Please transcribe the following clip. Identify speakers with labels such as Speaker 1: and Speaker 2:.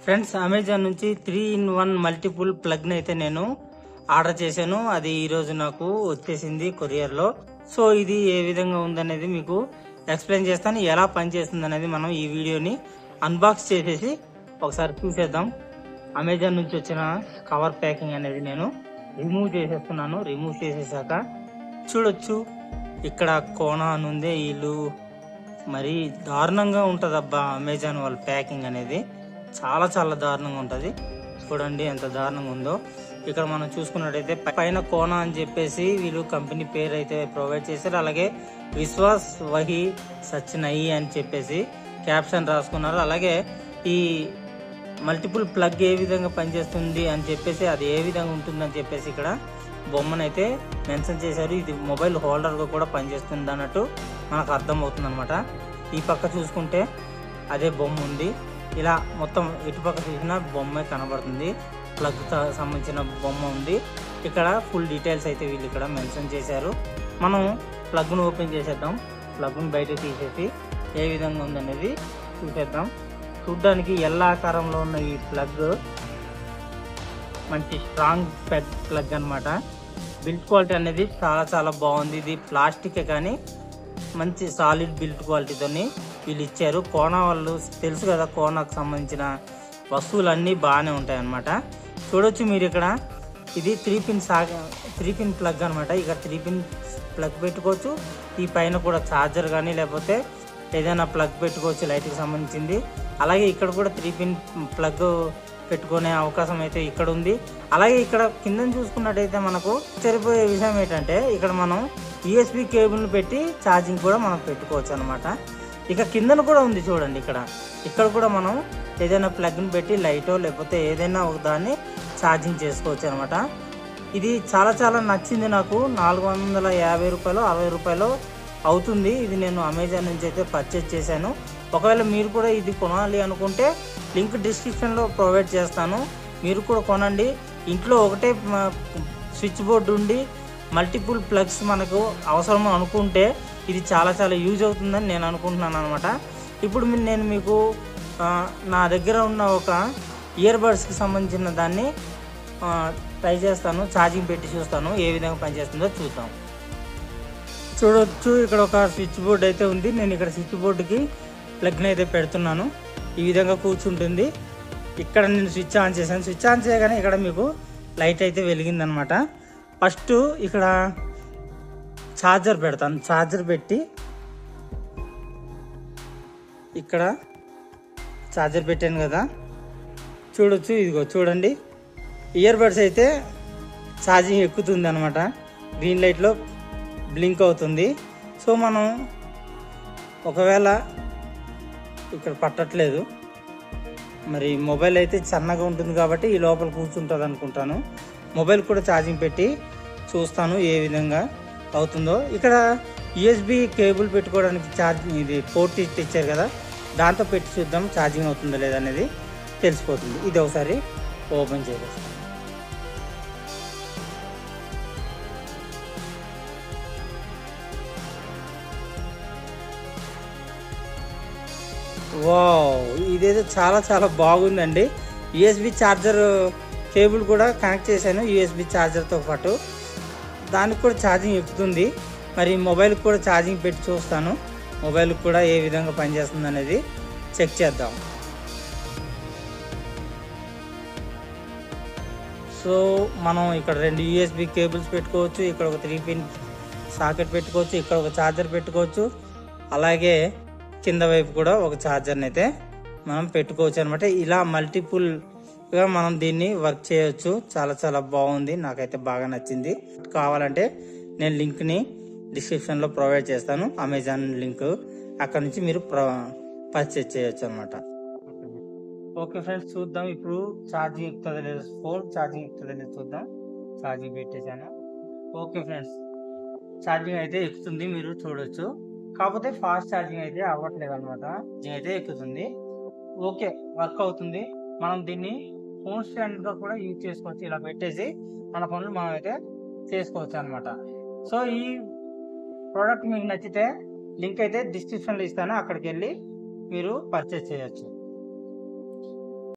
Speaker 1: friends Amazon నుంచి three in one multiple ప్లగ్ని అయితే నేను ఆర్డర్ చేశాను అది ఈరోజు నాకు వచ్చేసింది కొరియర్లో సో ఇది ఏ విధంగా ఉందనేది మీకు ఎక్స్ప్లెయిన్ చేస్తాను ఎలా పనిచేస్తుంది అనేది మనం ఈ వీడియోని అన్బాక్స్ చేసేసి ఒకసారి చూసేద్దాం అమెజాన్ నుంచి వచ్చిన కవర్ ప్యాకింగ్ అనేది నేను రిమూవ్ చేసేస్తున్నాను రిమూవ్ చేసేసాక చూడొచ్చు ఇక్కడ కోన అని ఉంది వీళ్ళు మరి దారుణంగా ఉంటుంది అబ్బా అమెజాన్ వాళ్ళ ప్యాకింగ్ అనేది చాలా చాలా దారుణంగా ఉంటుంది చూడండి ఎంత దారుణంగా ఉందో ఇక్కడ మనం చూసుకున్నట్టయితే పైన కోన అని చెప్పేసి వీళ్ళు కంపెనీ పేరు అయితే ప్రొవైడ్ చేశారు అలాగే విశ్వాస్ వహి సచ్ నయి అని చెప్పేసి క్యాప్షన్ రాసుకున్నారు అలాగే ఈ మల్టిపుల్ ప్లగ్ ఏ విధంగా పనిచేస్తుంది అని చెప్పేసి అది ఏ విధంగా ఉంటుందని చెప్పేసి ఇక్కడ బొమ్మనైతే మెన్షన్ చేశారు ఇది మొబైల్ హోల్డర్గా కూడా పనిచేస్తుంది అన్నట్టు మనకు అర్థమవుతుంది అనమాట ఈ పక్క చూసుకుంటే అదే బొమ్మ ఉంది ఇలా మొత్తం ఇటుపక్క చూసినా బొమ్మ కనబడుతుంది ప్లగ్ సంబంధించిన బొమ్మ ఉంది ఇక్కడ ఫుల్ డీటెయిల్స్ అయితే వీళ్ళు ఇక్కడ మెన్షన్ చేశారు మనం ప్లగ్ను ఓపెన్ చేసేద్దాం ప్లగ్ను బయట తీసేసి ఏ విధంగా ఉందనేది చూసేద్దాం చూడ్డానికి ఎల్ల ఆకారంలో ఉన్న ఈ ప్లగ్ మంచి స్ట్రాంగ్ పెగ్ ప్లగ్ అన్నమాట బిల్డ్ క్వాలిటీ అనేది చాలా చాలా బాగుంది ఇది ప్లాస్టికే కానీ మంచి సాలిడ్ బిల్డ్ క్వాలిటీతోని వీళ్ళు ఇచ్చారు కోన వాళ్ళు తెలుసు కదా కోనకు సంబంధించిన వస్తువులన్నీ బాగానే ఉంటాయి అన్నమాట చూడొచ్చు మీరు ఇక్కడ ఇది త్రీ పిన్ సాగ త్రీ పిన్ ప్లగ్ అనమాట ఇక్కడ త్రీ పిన్ ప్లగ్ పెట్టుకోవచ్చు ఈ పైన కూడా ఛార్జర్ కానీ లేకపోతే ఏదైనా ప్లగ్ పెట్టుకోవచ్చు లైట్కి సంబంధించింది అలాగే ఇక్కడ కూడా త్రీ పిన్ ప్లగ్ పెట్టుకునే అవకాశం అయితే ఇక్కడ ఉంది అలాగే ఇక్కడ కింద చూసుకున్నట్టయితే మనకు సరిపోయే విషయం ఏంటంటే ఇక్కడ మనం యూఎస్బి కేబుల్ని పెట్టి ఛార్జింగ్ కూడా మనం పెట్టుకోవచ్చు అనమాట ఇక కిందన కూడా ఉంది చూడండి ఇక్కడ ఇక్కడ కూడా మనం ఏదైనా ప్లగ్ని పెట్టి లైటో లేకపోతే ఏదైనా ఒక దాన్ని ఛార్జింగ్ చేసుకోవచ్చు అనమాట ఇది చాలా చాలా నచ్చింది నాకు నాలుగు వందల యాభై రూపాయలు అరవై రూపాయలు అవుతుంది ఇది నేను అమెజాన్ నుంచి అయితే పర్చేజ్ చేశాను ఒకవేళ మీరు కూడా ఇది కొనాలి అనుకుంటే లింక్ డిస్క్రిప్షన్లో ప్రొవైడ్ చేస్తాను మీరు కూడా కొనండి ఇంట్లో ఒకటే మ- స్విచ్ బోర్డు ఉండి మల్టిపుల్ ప్లగ్స్ మనకు అవసరం అనుకుంటే ఇది చాలా చాలా యూజ్ అవుతుందని నేను అనుకుంటున్నాను అనమాట ఇప్పుడు మీ- నేను మీకు ఆ, నా దగ్గర ఉన్న ఒక ఇయర్ బడ్స్కి సంబంధించిన దాన్ని ఆ, ట్రై చేస్తాను ఛార్జింగ్ పెట్టి చూస్తాను ఏ విధంగా పనిచేస్తుందో చూద్దాం చూడొచ్చు ఇక్కడ ఒక స్విచ్ బోర్డ్ అయితే ఉంది నేను ఇక్కడ స్విచ్ బోర్డుకి ప్లగ్ని అయితే పెడుతున్నాను ఈ విధంగా కూర్చుంటుంది ఇక్కడ నేను స్విచ్ ఆన్ చేశాను స్విచ్ ఆన్ చేయగానే ఇక్కడ మీకు లైట్ అయితే వెలిగిందనమాట ఫస్ట్ ఇక్కడ ఛార్జర్ పెడతాను ఛార్జర్ పెట్టి ఇక్కడ ఛార్జర్ పెట్టాను కదా చూడొచ్చు ఇదిగో చూడండి ఇయర్ బడ్స్ అయితే ఛార్జింగ్ ఎక్కుతుంది అనమాట గ్రీన్ లైట్లో బ్లింక్ అవుతుంది సో మనం ఒకవేళ ఇక్కడ పట్టట్లేదు మరి మొబైల్ అయితే సన్నగా ఉంటుంది కాబట్టి ఈ లోపల కూర్చుంటుంది అనుకుంటాను మొబైల్ కూడా ఛార్జింగ్ పెట్టి చూస్తాను ఏ విధంగా అవుతుందో ఇక్కడ యూఎస్బి కేబుల్ పెట్టుకోవడానికి ఛార్జింగ్ ఇది పోర్ట్ ఇచ్చారు కదా దాంతో పెట్టి చూద్దాం ఛార్జింగ్ అవుతుందో లేదా అనేది తెలిసిపోతుంది ఇది ఒకసారి ఓపెన్ చేసేస్తాం వావ్ ఇదేదో చాలా చాలా బాగుందండి యూఎస్బి ఛార్జర్ కేబుల్ కూడా కనెక్ట్ చేశాను యూఎస్బి ఛార్జర్తో పాటు దానికి కూడా ఛార్జింగ్ ఎక్కుతుంది మరి మొబైల్కి కూడా ఛార్జింగ్ పెట్టి చూస్తాను మొబైల్కి కూడా ఏ విధంగా పనిచేస్తుంది అనేది చెక్ చేద్దాం సో మనం ఇక్కడ రెండు యూఎస్బి కేబుల్స్ పెట్టుకోవచ్చు ఇక్కడ ఒక త్రీ పిన్ సాకెట్ పెట్టుకోవచ్చు ఇక్కడ ఒక ఛార్జర్ పెట్టుకోవచ్చు అలాగే కింద వైపు కూడా ఒక ఛార్జర్ని అయితే మనం పెట్టుకోవచ్చు అనమాట ఇలా మల్టిపుల్గా మనం దీన్ని వర్క్ చేయొచ్చు చాలా చాలా బాగుంది నాకైతే బాగా నచ్చింది కావాలంటే నేను లింక్ని డిస్క్రిప్షన్లో ప్రొవైడ్ చేస్తాను అమెజాన్ లింక్ అక్కడ నుంచి మీరు పర్చేజ్ చేయొచ్చు అనమాట ఓకే ఫ్రెండ్స్ చూద్దాం ఇప్పుడు ఛార్జింగ్ ఎక్కుతుందో లేదో ఫోన్ ఛార్జింగ్ ఎక్కుతుందో లేదో చూద్దాం ఛార్జింగ్ పెట్టేశాను ఓకే ఫ్రెండ్స్ ఛార్జింగ్ అయితే ఎక్కుతుంది మీరు చూడొచ్చు కాకపోతే ఫాస్ట్ ఛార్జింగ్ అయితే అవ్వట్లేదు అనమాట ఛార్జింగ్ అయితే ఎక్కుతుంది ఓకే వర్క్ అవుతుంది మనం దీన్ని ఫోన్ స్టాండ్గా కూడా యూజ్ చేసుకోవచ్చు ఇలా పెట్టేసి మన పనులు మనం అయితే చేసుకోవచ్చు అనమాట సో ఈ ప్రోడక్ట్ మీకు నచ్చితే లింక్ అయితే డిస్క్రిప్షన్లో ఇస్తాను అక్కడికి వెళ్ళి మీరు పర్చేస్ చేయొచ్చు